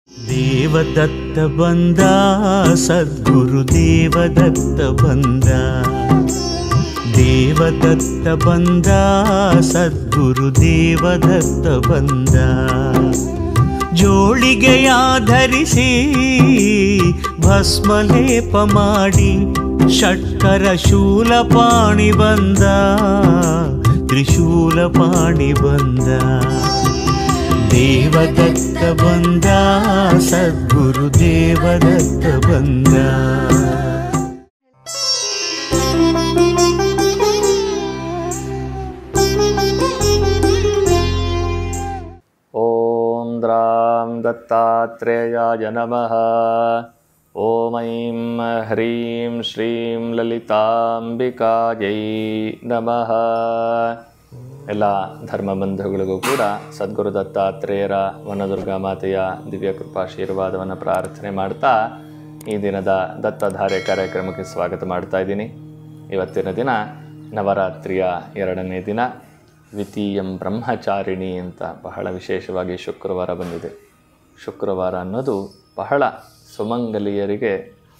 ದೇವದತ್ತ ಬಂದ ಸದ್ಗುರು ದೇವದತ್ತ ಬಂದ ದೇವದತ್ತ ಬಂದ ಸದ್ಗುರು ದೇವದತ್ತ ಬಂದ ಜೋಳಿಗೆಯ ಧರಿಸಿ ಭಸ್ಮಲೇಪ ಮಾಡಿ ಷಟ್ಕರ ಶೂಲಪಾಣಿ ಬಂದ ತ್ರಿಶೂಲಪಾಣಿ ಬಂದ ದೇವದತ್ತ ಬಂದ ಸದ್ಗುರು ದೇವದತ್ತ ಬಂದ ॐ द्रां दत्तात्रेयाय नमः ॐ ऐं ह्रीं श्रीं ಲಲಿತಾಂಬಿಕಾಯೈ ನಮಃ ಎಲ್ಲ ಧರ್ಮಬಂಧುಗಳಿಗೂ ಕೂಡ ಸದ್ಗುರು ದತ್ತಾತ್ರೇಯರ ವನದುರ್ಗಾ ಮಾತೆಯ ದಿವ್ಯ ಕೃಪಾಶೀರ್ವಾದವನ್ನು ಪ್ರಾರ್ಥನೆ ಮಾಡ್ತಾ ಈ ದಿನದ ದತ್ತಧಾರೆ ಕಾರ್ಯಕ್ರಮಕ್ಕೆ ಸ್ವಾಗತ ಮಾಡ್ತಾ ಇದ್ದೀನಿ ಇವತ್ತಿನ ದಿನ ನವರಾತ್ರಿಯ ಎರಡನೇ ದಿನ ದ್ವಿತೀಯಂ ಬ್ರಹ್ಮಚಾರಿಣಿ ಅಂತ ಬಹಳ ವಿಶೇಷವಾಗಿ ಶುಕ್ರವಾರ ಬಂದಿದೆ ಶುಕ್ರವಾರ ಅನ್ನೋದು ಬಹಳ ಸುಮಂಗಲಿಯರಿಗೆ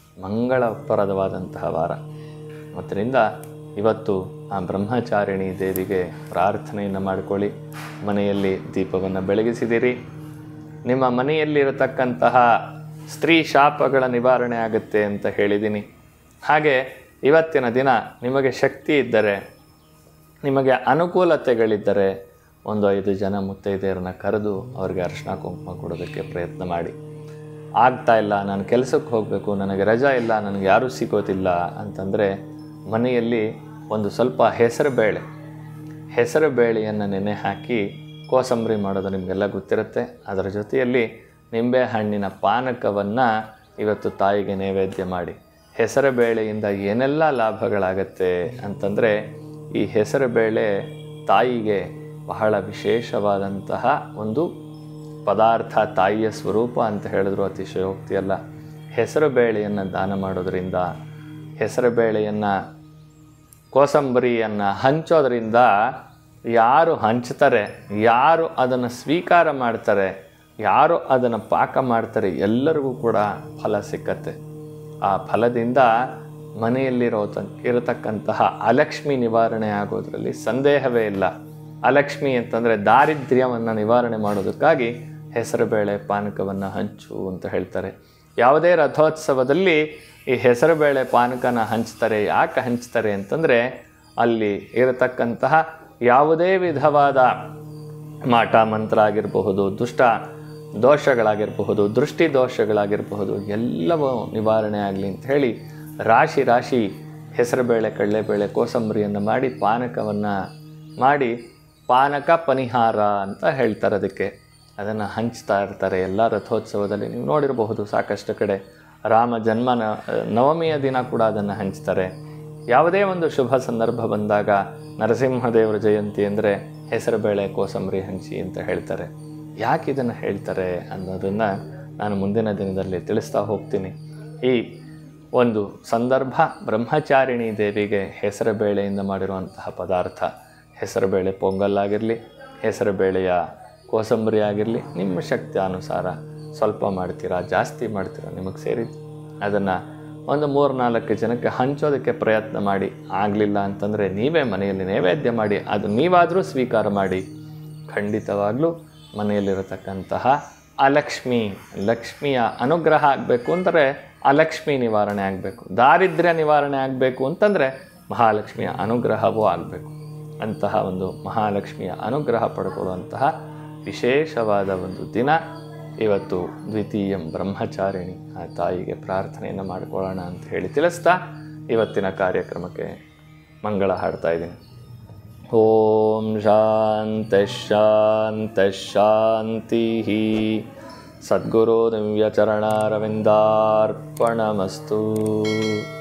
ಮಂಗಳಪ್ರದವಾದಂತಹ ವಾರ ಆದ್ದರಿಂದ ಇವತ್ತು ಆ ಬ್ರಹ್ಮಚಾರಿಣಿ ದೇವಿಗೆ ಪ್ರಾರ್ಥನೆಯನ್ನು ಮಾಡಿಕೊಳ್ಳಿ ಮನೆಯಲ್ಲಿ ದೀಪವನ್ನು ಬೆಳಗಿಸಿದಿರಿ ನಿಮ್ಮ ಮನೆಯಲ್ಲಿರತಕ್ಕಂತಹ ಸ್ತ್ರೀ ಶಾಪಗಳ ನಿವಾರಣೆ ಆಗುತ್ತೆ ಅಂತ ಹೇಳಿದ್ದೀನಿ ಹಾಗೆ ಇವತ್ತಿನ ದಿನ ನಿಮಗೆ ಶಕ್ತಿ ಇದ್ದರೆ ನಿಮಗೆ ಅನುಕೂಲತೆಗಳಿದ್ದರೆ ಒಂದು ಐದು ಜನ ಮುತ್ತೈದೆಯರನ್ನ ಕರೆದು ಅವ್ರಿಗೆ ಅರಿಶಿನ ಕುಂಕುಮ ಕೊಡೋದಕ್ಕೆ ಪ್ರಯತ್ನ ಮಾಡಿ ಆಗ್ತಾ ಇಲ್ಲ ನಾನು ಕೆಲಸಕ್ಕೆ ಹೋಗಬೇಕು ನನಗೆ ರಜಾ ಇಲ್ಲ ನನಗೆ ಯಾರೂ ಸಿಗೋದಿಲ್ಲ ಅಂತಂದರೆ ಮನೆಯಲ್ಲಿ ಒಂದು ಸ್ವಲ್ಪ ಹೆಸರು ಬೇಳೆ ಹೆಸರು ಬೇಳೆಯನ್ನು ನೆನೆ ಹಾಕಿ ಕೋಸಂಬರಿ ಮಾಡೋದು ನಿಮಗೆಲ್ಲ ಗೊತ್ತಿರುತ್ತೆ ಅದರ ಜೊತೆಯಲ್ಲಿ ನಿಂಬೆ ಹಣ್ಣಿನ ಪಾನಕವನ್ನು ಇವತ್ತು ತಾಯಿಗೆ ನೈವೇದ್ಯ ಮಾಡಿ ಹೆಸರು ಬೇಳೆಯಿಂದ ಏನೆಲ್ಲ ಲಾಭಗಳಾಗತ್ತೆ ಅಂತಂದರೆ ಈ ಹೆಸರು ಬೇಳೆ ತಾಯಿಗೆ ಬಹಳ ವಿಶೇಷವಾದಂತಹ ಒಂದು ಪದಾರ್ಥ ತಾಯಿಯ ಸ್ವರೂಪ ಅಂತ ಹೇಳಿದ್ರು ಅತಿಶಯೋಕ್ತಿ ಅಲ್ಲ ಹೆಸರು ಬೇಳೆಯನ್ನು ದಾನ ಮಾಡೋದರಿಂದ ಹೆಸರು ಬೇಳೆಯನ್ನು ಕೋಸಂಬರಿಯನ್ನು ಹಂಚೋದ್ರಿಂದ ಯಾರು ಹಂಚ್ತಾರೆ ಯಾರು ಅದನ್ನು ಸ್ವೀಕಾರ ಮಾಡ್ತಾರೆ ಯಾರು ಅದನ್ನು ಪಾಕ ಮಾಡ್ತಾರೆ ಎಲ್ಲರಿಗೂ ಕೂಡ ಫಲ ಸಿಕ್ಕತ್ತೆ ಆ ಫಲದಿಂದ ಮನೆಯಲ್ಲಿರೋ ಇರತಕ್ಕಂತಹ ಅಲಕ್ಷ್ಮಿ ನಿವಾರಣೆ ಆಗೋದ್ರಲ್ಲಿ ಸಂದೇಹವೇ ಇಲ್ಲ ಅಲಕ್ಷ್ಮಿ ಅಂತಂದರೆ ದಾರಿದ್ರ್ಯವನ್ನು ನಿವಾರಣೆ ಮಾಡೋದಕ್ಕಾಗಿ ಹೆಸರುಬೇಳೆ ಪಾನಕವನ್ನು ಹಂಚು ಅಂತ ಹೇಳ್ತಾರೆ ಯಾವುದೇ ರಥೋತ್ಸವದಲ್ಲಿ ಈ ಹೆಸರುಬೇಳೆ ಪಾನಕನ ಹಂಚ್ತಾರೆ ಯಾಕೆ ಹಂಚ್ತಾರೆ ಅಂತಂದರೆ ಅಲ್ಲಿ ಇರತಕ್ಕಂತಹ ಯಾವುದೇ ವಿಧವಾದ ಮಾಟ ಮಂತ್ರ ಆಗಿರಬಹುದು ದುಷ್ಟ ದೋಷಗಳಾಗಿರಬಹುದು ದೃಷ್ಟಿ ದೋಷಗಳಾಗಿರಬಹುದು ಎಲ್ಲವೂ ನಿವಾರಣೆ ಆಗಲಿ ಅಂತ ಹೇಳಿ ರಾಶಿ ರಾಶಿ ಹೆಸರುಬೇಳೆ ಕಡಲೆಬೇಳೆ ಕೋಸಂಬರಿಯನ್ನು ಮಾಡಿ ಪಾನಕವನ್ನು ಮಾಡಿ ಪಾನಕ ಪನಿಹಾರ ಅಂತ ಹೇಳ್ತಾರೆ ಅದಕ್ಕೆ ಅದನ್ನು ಹಂಚ್ತಾ ಇರ್ತಾರೆ ಎಲ್ಲ ರಥೋತ್ಸವದಲ್ಲಿ ನೀವು ನೋಡಿರಬಹುದು ಸಾಕಷ್ಟು ಕಡೆ ರಾಮ ಜನ್ಮ ನ- ನವಮಿಯ ದಿನ ಕೂಡ ಅದನ್ನು ಹಂಚ್ತಾರೆ ಯಾವುದೇ ಒಂದು ಶುಭ ಸಂದರ್ಭ ಬಂದಾಗ ನರಸಿಂಹದೇವರ ಜಯಂತಿ ಅಂದರೆ ಹೆಸರುಬೇಳೆ ಕೋಸಂಬರಿ ಹಂಚಿ ಅಂತ ಹೇಳ್ತಾರೆ ಯಾಕೆ ಇದನ್ನು ಹೇಳ್ತಾರೆ ಅನ್ನೋದನ್ನು ನಾನು ಮುಂದಿನ ದಿನದಲ್ಲಿ ತಿಳಿಸ್ತಾ ಹೋಗ್ತೀನಿ ಈ ಒಂದು ಸಂದರ್ಭ ಬ್ರಹ್ಮಚಾರಿಣಿ ದೇವಿಗೆ ಹೆಸರುಬೇಳೆಯಿಂದ ಮಾಡಿರುವಂತಹ ಪದಾರ್ಥ ಹೆಸರುಬೇಳೆ ಪೊಂಗಲ್ ಆಗಿರಲಿ ಹೆಸರುಬೇಳೆಯ ಕೋಸಂಬರಿ ಆಗಿರಲಿ ನಿಮ್ಮ ಶಕ್ತಿ ಅನುಸಾರ ಸ್ವಲ್ಪ ಮಾಡ್ತೀರಾ ಜಾಸ್ತಿ ಮಾಡ್ತೀರಾ ನಿಮಗೆ ಸೇರಿದ್ದು ಅದನ್ನು ಒಂದು ಮೂರು ನಾಲ್ಕು ಜನಕ್ಕೆ ಹಂಚೋದಕ್ಕೆ ಪ್ರಯತ್ನ ಮಾಡಿ ಆಗಲಿಲ್ಲ ಅಂತಂದರೆ ನೀವೇ ಮನೆಯಲ್ಲಿ ನೈವೇದ್ಯ ಮಾಡಿ ಅದು ನೀವಾದರೂ ಸ್ವೀಕಾರ ಮಾಡಿ ಖಂಡಿತವಾಗ್ಲೂ ಮನೆಯಲ್ಲಿರತಕ್ಕಂತಹ ಅಲಕ್ಷ್ಮಿ ಲಕ್ಷ್ಮಿಯ ಅನುಗ್ರಹ ಆಗಬೇಕು ಅಂದರೆ ಅಲಕ್ಷ್ಮಿ ನಿವಾರಣೆ ಆಗಬೇಕು ದಾರಿದ್ರ್ಯ ನಿವಾರಣೆ ಆಗಬೇಕು ಅಂತಂದರೆ ಮಹಾಲಕ್ಷ್ಮಿಯ ಅನುಗ್ರಹವೂ ಆಗಬೇಕು ಅಂತಹ ಒಂದು ಮಹಾಲಕ್ಷ್ಮಿಯ ಅನುಗ್ರಹ ಪಡ್ಕೊಳ್ಳುವಂತಹ ವಿಶೇಷವಾದ ಒಂದು ದಿನ ಇವತ್ತು ದ್ವಿತೀಯಂ ಬ್ರಹ್ಮಚಾರಿಣಿ ಆ ತಾಯಿಗೆ ಪ್ರಾರ್ಥನೆಯನ್ನು ಮಾಡಿಕೊಳ್ಳೋಣ ಅಂತ ಹೇಳಿ ತಿಳಿಸ್ತಾ ಇವತ್ತಿನ ಕಾರ್ಯಕ್ರಮಕ್ಕೆ ಮಂಗಳ ಹಾಡ್ತಾ ಇದ್ದೀನಿ ಓಂ ಶಾಂತಿ ಶಾಂತಿ ಶಾಂತಿ ಸದ್ಗುರು ದಿವ್ಯಚರಣಾರವಿಂದಾರ್ಪಣಮಸ್ತು